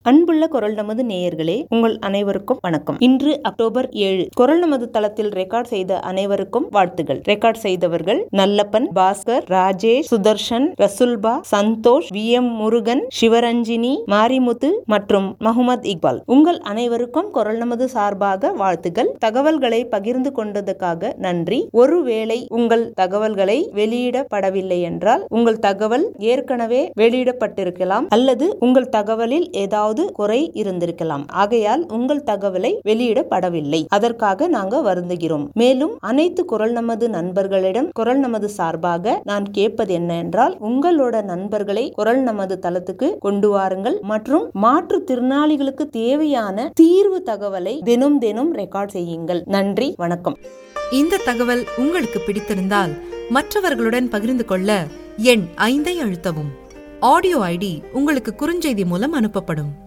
அன்புள்ள குரல் நமது நேயர்களே உங்கள் அனைவருக்கும் வணக்கம் இன்று அக்டோபர் ஏழு குரல் நமது தளத்தில் ரெக்கார்ட் செய்த அனைவருக்கும் வாழ்த்துகள் ரெக்கார்ட் செய்தவர்கள் நல்லப்பன் பாஸ்கர் ராஜேஷ் சுதர்ஷன் ரசுல்பா சந்தோஷ் வி எம் முருகன் சிவரஞ்சினி மாரிமுத்து மற்றும் முகமது இக்பால் உங்கள் அனைவருக்கும் குரல் நமது சார்பாக வாழ்த்துகள் தகவல்களை பகிர்ந்து கொண்டதுக்காக நன்றி ஒருவேளை உங்கள் தகவல்களை வெளியிடப்படவில்லை என்றால் உங்கள் தகவல் ஏற்கனவே வெளியிடப்பட்டிருக்கலாம் அல்லது உங்கள் தகவலில் ஏதாவது குறை இருந்திருக்கலாம் ஆகையால் உங்கள் தகவலை வெளியிடப்படவில்லை அதற்காக நாங்க வருந்துகிறோம் மேலும் அனைத்து குரல் நமது நண்பர்களிடம் குரல் நமது சார்பாக நான் கேட்பது என்ன என்றால் உங்களோட நண்பர்களை குரல் நமது தளத்துக்கு கொண்டு வாருங்கள் மற்றும் மாற்றுத்திறனாளிகளுக்கு தேவையான தீர்வு தகவலை தினம் தினம் ரெக்கார்ட் செய்யுங்கள் நன்றி வணக்கம் இந்த தகவல் உங்களுக்கு பிடித்திருந்தால் மற்றவர்களுடன் பகிர்ந்து கொள்ள எண் ஐந்தை அழுத்தவும் ஆடியோ ஐடி உங்களுக்கு குறுஞ்செய்தி மூலம் அனுப்பப்படும்